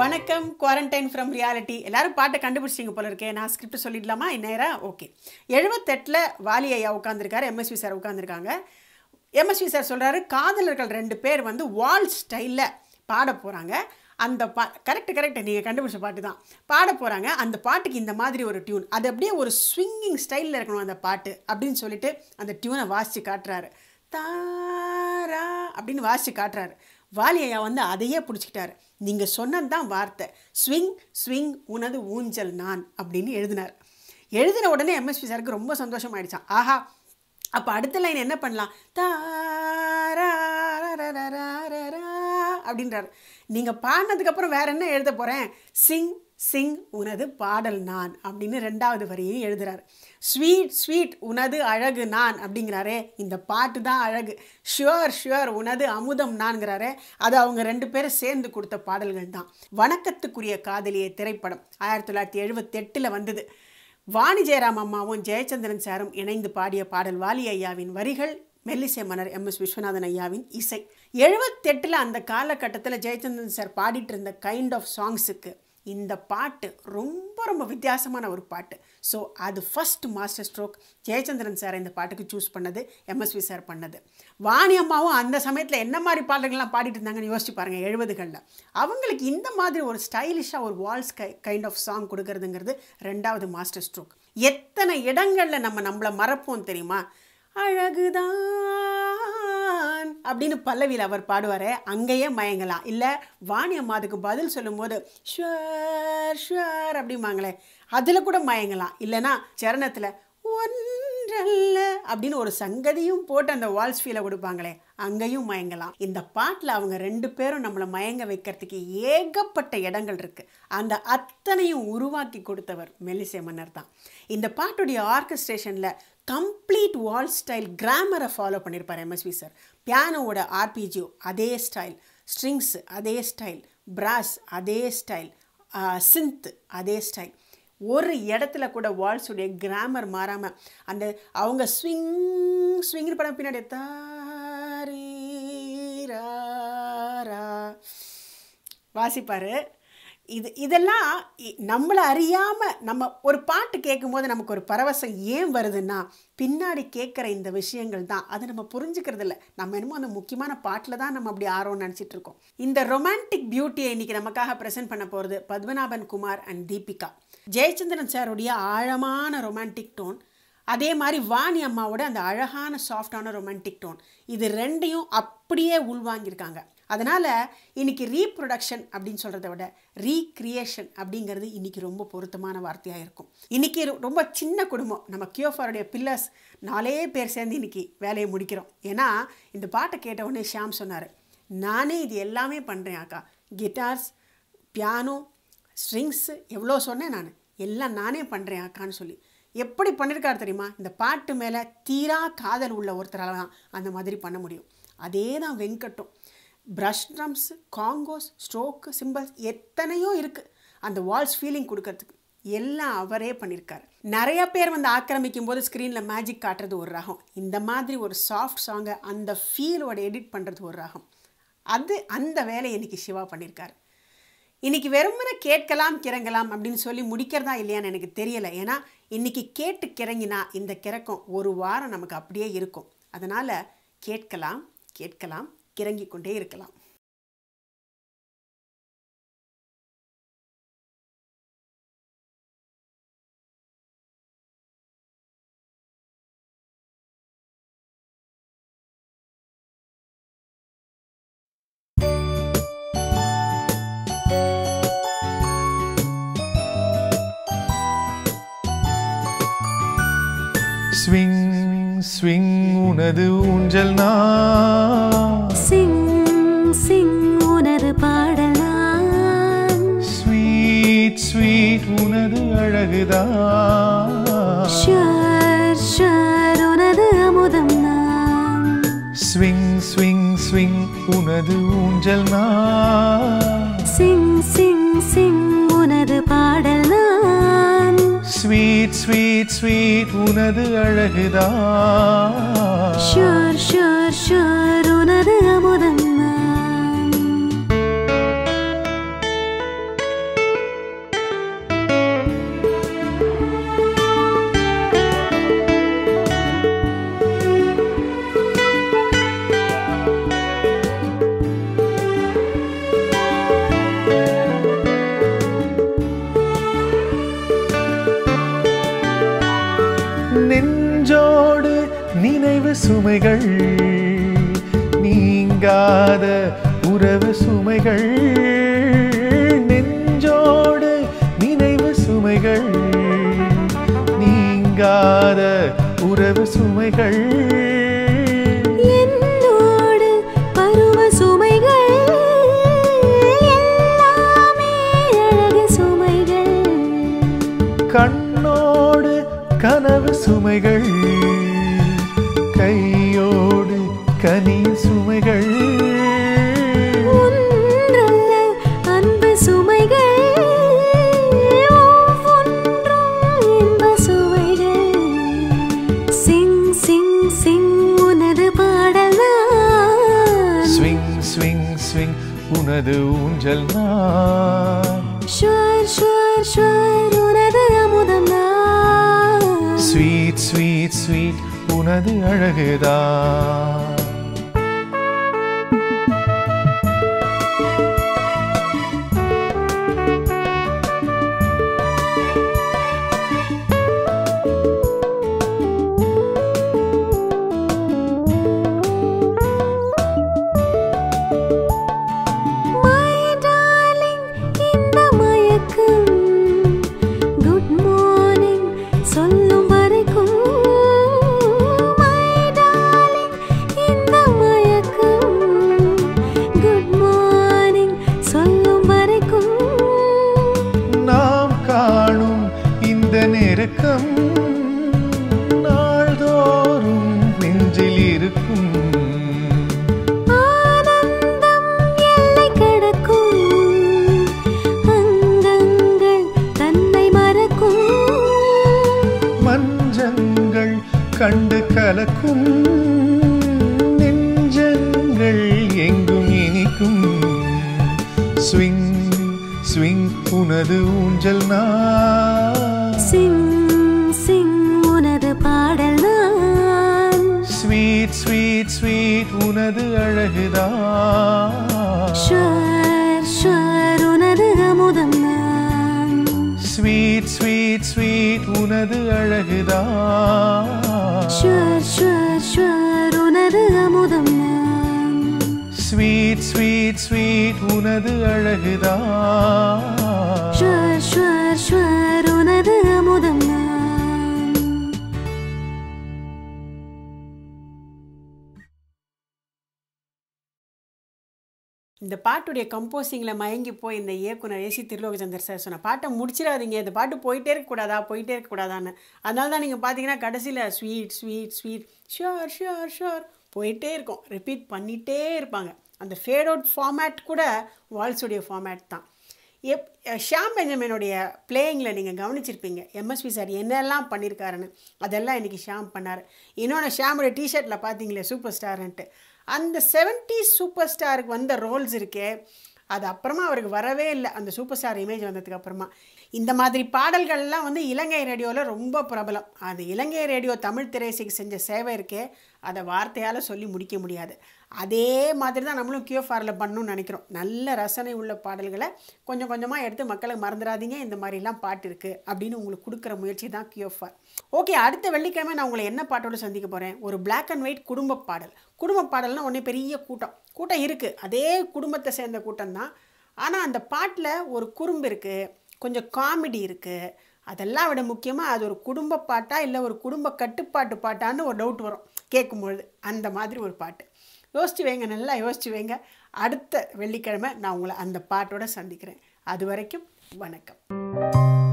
வணக்கம் quarantine from reality எல்லாரும் பாட்டை கண்டுபிடிச்சிங்க போல இருக்கே நான் ஸ்கிரிப்ட் சொல்லிடலாமா இந்நேரம் ஓகே எழுபத்தெட்டில் வாலி ஐயா உட்காந்துருக்காரு எம்எஸ்வி சார் உட்காந்துருக்காங்க எம்எஸ்வி சார் சொல்கிறாரு காதலர்கள் ரெண்டு பேர் வந்து வால் ஸ்டைலில் பாட போகிறாங்க அந்த பா கரெக்ட் கரெக்ட் நீங்கள் கண்டுபிடிச்ச பாட்டு தான் பாட போகிறாங்க அந்த பாட்டுக்கு இந்த மாதிரி ஒரு டியூன் அது அப்படியே ஒரு ஸ்விங்கிங் ஸ்டைலில் இருக்கணும் அந்த பாட்டு அப்படின்னு சொல்லிட்டு அந்த டியூனை வாசித்து காட்டுறாரு தாரா அப்படின்னு வாசித்து காட்டுறாரு வாலி ஐயா வந்து அதையே பிடிச்சிக்கிட்டாரு நீங்கள் சொன்னது தான் வார்த்தை ஸ்விங் ஸ்விங் உனது ஊஞ்சல் நான் அப்படின்னு எழுதினார் எழுதின உடனே எம்எஸ்பி சாருக்கு ரொம்ப சந்தோஷம் ஆயிடுச்சான் ஆஹா அப்போ அடுத்த லைன் என்ன பண்ணலாம் தாரா அப்படின்றாரு நீங்கள் பாடினதுக்கப்புறம் வேற என்ன எழுத போகிறேன் சிங் சிங் உனது பாடல் நான் அப்படின்னு ரெண்டாவது வரியும் எழுதுறாரு ஸ்வீட் ஸ்வீட் உனது அழகு நான் அப்படிங்கிறாரே இந்த பாட்டு தான் அழகு ஷுவர் ஷுவர் உனது அமுதம் நான்கிறாரே அது அவங்க ரெண்டு பேரும் சேர்ந்து கொடுத்த பாடல்கள் தான் வணக்கத்துக்குரிய காதலிய திரைப்படம் ஆயிரத்தி தொள்ளாயிரத்தி எழுபத்தெட்டில் வந்தது வாணி ஜெயராம் அம்மாவும் ஜெயச்சந்திரன் சாரும் இணைந்து பாடிய பாடல் வாலி ஐயாவின் வரிகள் மெல்லிசை மன்னர் எம் எஸ் விஸ்வநாதன் ஐயாவின் இசை எழுபத்தெட்டில் அந்த காலகட்டத்தில் ஜெயச்சந்திரன் சார் பாடிட்டு இருந்த கைண்ட் ஆஃப் சாங்ஸுக்கு இந்த பாட்டு ரொம்ப ரொம்ப வித்தியாசமான ஒரு பாட்டு ஸோ அது first master stroke Jayachandran sir இந்த பாட்டுக்கு சூஸ் பண்ணது எம்எஸ்வி சார் பண்ணது வாணி அம்மாவும் அந்த சமயத்தில் என்ன மாதிரி பாடல்கள்லாம் பாடிட்டு இருந்தாங்கன்னு யோசிச்சு பாருங்கள் எழுபதுகளில் அவங்களுக்கு இந்த மாதிரி ஒரு ஸ்டைலிஷாக ஒரு வால்ஸ் கை கைண்ட் ஆஃப் சாங் கொடுக்கறதுங்கிறது ரெண்டாவது மாஸ்டர் ஸ்ட்ரோக் எத்தனை இடங்களில் நம்ம நம்மளை மறப்போம் தெரியுமா அழகுதான் அப்படின்னு பல்லவியில் அவர் பாடுவார் அங்கேயே மயங்கலாம் இல்லை வாணி அம்மா அதுக்கு பதில் சொல்லும்போது ஷுவர் ஷுவர் அப்படிம்பாங்களே அதில் கூட மயங்கலாம் இல்லைன்னா சரணத்தில் ஒன்றல்ல அப்படின்னு ஒரு சங்கதியும் போட்டு அந்த வால்ஸ் ஃபீலை கொடுப்பாங்களே அங்கேயும் மயங்கலாம் இந்த பாட்டில் அவங்க ரெண்டு பேரும் நம்மளை மயங்க வைக்கிறதுக்கு ஏகப்பட்ட இடங்கள் இருக்குது அந்த அத்தனையும் உருவாக்கி கொடுத்தவர் மெல்லிசை மன்னர் தான் இந்த பாட்டுடைய ஆர்கஸ்ட்ரேஷனில் கம்ப்ளீட் வால் ஸ்டைல் கிராமரை ஃபாலோ பண்ணியிருப்பார் எம்எஸ்வி சார் பியானோவோட ஆர்பிஜியோ அதே ஸ்டைல் ஸ்ட்ரிங்ஸ் அதே ஸ்டைல் பிராஸ் அதே ஸ்டைல் சிந்த் அதே ஸ்டைல் ஒரு இடத்துல கூட வால்ஸுடைய கிராமர் மாறாமல் அந்த அவங்க ஸ்விங் ஸ்விங்னு படம் பின்னாடி தாரீரா வாசிப்பார் இது இதெல்லாம் இ- நம்மளை அறியாமல் நம்ம ஒரு பாட்டு கேட்கும்போது நமக்கு ஒரு பரவசம் ஏன் வருதுன்னா பின்னாடி கேட்குற இந்த விஷயங்கள் தான் அதை நம்ம புரிஞ்சுக்கிறது இல்லை நம்ம என்னமோ அந்த முக்கியமான பாட்டில் தான் நம்ம அப்படி ஆர்வம் நினச்சிட்டு இருக்கோம் இந்த ரொமான்டிக் பியூட்டியை இன்னைக்கு நமக்காக ப்ரெசென்ட் பண்ண போகிறது பத்மநாபன் குமார் அண்ட் தீபிகா ஜெயச்சந்திரன் சாருடைய ஆழமான ரொமான்டிக் டோன் அதே மாதிரி வாணி அம்மாவோட அந்த அழகான சாஃப்டான ரொமான்டிக் டோன் இது ரெண்டையும் அப்படியே உள்வாங்கியிருக்காங்க அதனால் இன்னைக்கு ரீப்ரொடக்ஷன் அப்படின்னு சொல்கிறத விட ரீக்ரியேஷன் அப்படிங்கிறது இன்னைக்கு ரொம்ப பொருத்தமான வார்த்தையாக இருக்கும் இன்னைக்கு ரொ- ரொம்ப சின்ன குடும்பம் நம்ம கியோஃபாருடைய பில்லர்ஸ் நாலே பேர் சேர்ந்து இன்னைக்கு வேலையை முடிக்கிறோம் ஏன்னா இந்த பாட்டை கேட்ட உடனே ஷியாம் சொன்னார் நானே இது எல்லாமே பண்ணுறேன் அக்கா கிட்டார்ஸ் பியானோ ஸ்ட்ரிங்ஸு எவ்வளோ சொன்னேன் நான் எல்லாம் நானே பண்ணுறேன் அக்கான்னு சொல்லி எப்படி பண்ணியிருக்காரு தெரியுமா இந்த பாட்டு மேலே தீரா காதல் உள்ள ஒருத்தரால தான் அந்த மாதிரி பண்ண முடியும் அதே தான் வெங்கட்டும் brush drums congos stroke cymbals எத்தனையோ இருக்குது அந்த வால்ஸ் ஃபீலிங் கொடுக்கறதுக்கு எல்லாம் அவரே பண்ணியிருக்காரு நிறைய பேர் வந்து ஆக்கிரமிக்கும் போது ஸ்க்ரீனில் மேஜிக் காட்டுறது ஒரு ரகம் இந்த மாதிரி ஒரு சாஃப்ட் சாங்கை அந்த ஃபீலோட எடிட் பண்ணுறது ஒரு ரகம் அது அந்த வேலையை இன்னைக்கு சிவா பண்ணியிருக்காரு இன்னைக்கு வெறுமனே கேட்கலாம் கிறங்கலாம் அப்படின்னு சொல்லி முடிக்கிறதா இல்லையான்னு எனக்கு தெரியல ஏன்னா இன்னைக்கு கேட்டு கிறங்கினா இந்த கிறக்கம் ஒரு வாரம் நமக்கு அப்படியே இருக்கும் அதனால் கேட்கலாம் கேட்கலாம் கிறங்கிக் கொண்டே இருக்கலாம் ஸ்விங் ஸ்விங் உனது ஊஞ்சல் நான் சிங் சிங் உனது பாடலாம் ஸ்வீட் ஸ்வீட் உனது அழகுதான் ஷர் ஷர் உனது அமுதம் நான் ஸ்விங் ஸ்விங் ஸ்விங் உனது ஊஞ்சல் நான் சிங் சிங் சிங் உனது பாடல் நான் ஸ்வீட் ஸ்வீட் ஸ்வீட் உனது அழகுதான் ஷர் ஷர் ஷர் உனது அமுதம் நான் நெஞ்சோடு நினைவு சுமைகள் நீங்காத உறவு சுமைகள் நெஞ்சோடு நினைவு சுமைகள் நீங்காத உறவு சுமைகள் என்னோடு பருவ சுமைகள் எல்லாமே அழகு சுமைகள் கண்ணோடு கனவு சுமைகள் கையோடு கனிய சுமைகள் ஒன்றல்ல அன்பு சுமைகள் ஒவ்வொன்றும் இன்ப சுவைகள் சிங் சிங் சிங் உனது பாடலாம் ஸ்விங் ஸ்விங் ஸ்விங் உனது ஊஞ்சல் நான் ஷுவர் ஷுவர் ஷுவர் உனது அமுதம் நான் ஸ்வீட் ஸ்வீட் ஸ்வீட் உனது அழகுதான் My darling, இந்த மயக்கம் குட் மார்னிங் சொல்லும் வரைக்கும் My darling, இந்த மயக்கம் குட் மார்னிங் சொல்லும் வரைக்கும் நாம் காணும் இந்த நெருக்கம் நாள்தோறும் நெஞ்சில் இருக்கும் ஆனந்தம் எல்லை கடக்கும் அங்கங்கள் தன்னை மறக்கும் மஞ்சங்கள் கண்டு கலக்கும் நெஞ்சங்கள் எங்கும் இனிக்கும் ஸ்விங் ஸ்விங் உனது ஊஞ்சல் நான் சிங் சிங் உனது பாடல் நான் ஸ்வீட் ஸ்வீட் ஸ்வீட் உனது அழகுதான் ஷுவர் ஷுவர் உனது அமுதம் நான் ஸ்வீட் ஸ்வீட் ஸ்வீட் உனது அழகுதான் ஷுவர் ஷுவர் ஷுவர் உனது அமுதம் நான் ஸ்வீட் ஸ்வீட் ஸ்வீட் உனது அழகுதான் ஷுவர் ஷுவர் ஷுவர் உனது அமுதம் நான் இந்த பாட்டுடைய கம்போசிங்கில் மயங்கி போய் இந்த இயக்குனர் ஏசி திருலோகச்சந்தர் சார் சொன்ன பாட்டை முடிச்சிடாதீங்க இந்த பாட்டு போயிட்டே இருக்கக்கூடாதா போயிட்டே இருக்கக்கூடாதான்னு அதனால தான் நீங்கள் பார்த்தீங்கன்னா கடைசியில் sweet sweet sweet sure sure sure போயிட்டே இருக்கும் ரிப்பீட் பண்ணிகிட்டே இருப்பாங்க அந்த ஃபேட் அவுட் ஃபார்மேட் கூட வால்ஸுடைய ஃபார்மேட் தான் எப் ஷியாம் பெஞ்சமினுடைய பிளேயிங்கில் நீங்கள் கவனிச்சிருப்பீங்க எம்எஸ்வி சார் என்னெல்லாம் பண்ணியிருக்காருன்னு அதெல்லாம் இன்றைக்கி ஷியாம் பண்ணார் இன்னொன்று ஷியாமுடைய டிஷர்ட்டில் பார்த்தீங்களே சூப்பர் ஸ்டார்ன்ட்டு அந்த 70s சூப்பர் ஸ்டாருக்கு வந்த ரோல்ஸ் இருக்கே அது அப்புறமா அவருக்கு வரவே இல்லை அந்த சூப்பர் ஸ்டார் இமேஜ் வந்ததுக்கு அப்புறமா இந்த மாதிரி பாடல்கள்லாம் வந்து இலங்கை ரேடியோவில் ரொம்ப பிரபலம் அது இலங்கை ரேடியோ தமிழ் திரைசைக்கு செஞ்ச சேவை இருக்கே அதை வார்த்தையால் சொல்லி முடிக்க முடியாது அதே மாதிரி தான் நம்மளும் கியூஎஃப்ஆரில் பண்ணணும்னு நினைக்கிறோம் நல்ல ரசனை உள்ள பாடல்களை கொஞ்சம் கொஞ்சமாக எடுத்து மக்களுக்கு மறந்துடாதீங்க இந்த மாதிரிலாம் பாட்டு இருக்குது அப்படின்னு உங்களுக்கு கொடுக்குற முயற்சி தான் கியூஎஃப்ஆர் ஓகே அடுத்த வெள்ளிக்கிழமை நான் உங்களை என்ன பாட்டோட சந்திக்க போகிறேன் ஒரு Black அண்ட் ஒயிட் குடும்ப பாடல் குடும்ப பாடல்னால் ஒன்றே பெரிய கூட்டம் கூட்டம் இருக்குது அதே குடும்பத்தை சேர்ந்த கூட்டம் தான் ஆனால் அந்த பாட்டில் ஒரு குறும்பு இருக்குது கொஞ்சம் காமெடி இருக்குது அதெல்லாம் விட முக்கியமாக அது ஒரு குடும்ப பாட்டா இல்லை ஒரு குடும்ப கட்டுப்பாட்டு பாட்டான்னு ஒரு டவுட் வரும் கேட்கும்பொழுது அந்த மாதிரி ஒரு பாட்டு யோசிச்சு வைங்க நல்லா யோசிச்சு வைங்க அடுத்த வெள்ளிக்கிழமை நான் உங்களை அந்த பாட்டோட சந்திக்கிறேன் அது வரைக்கும் வணக்கம்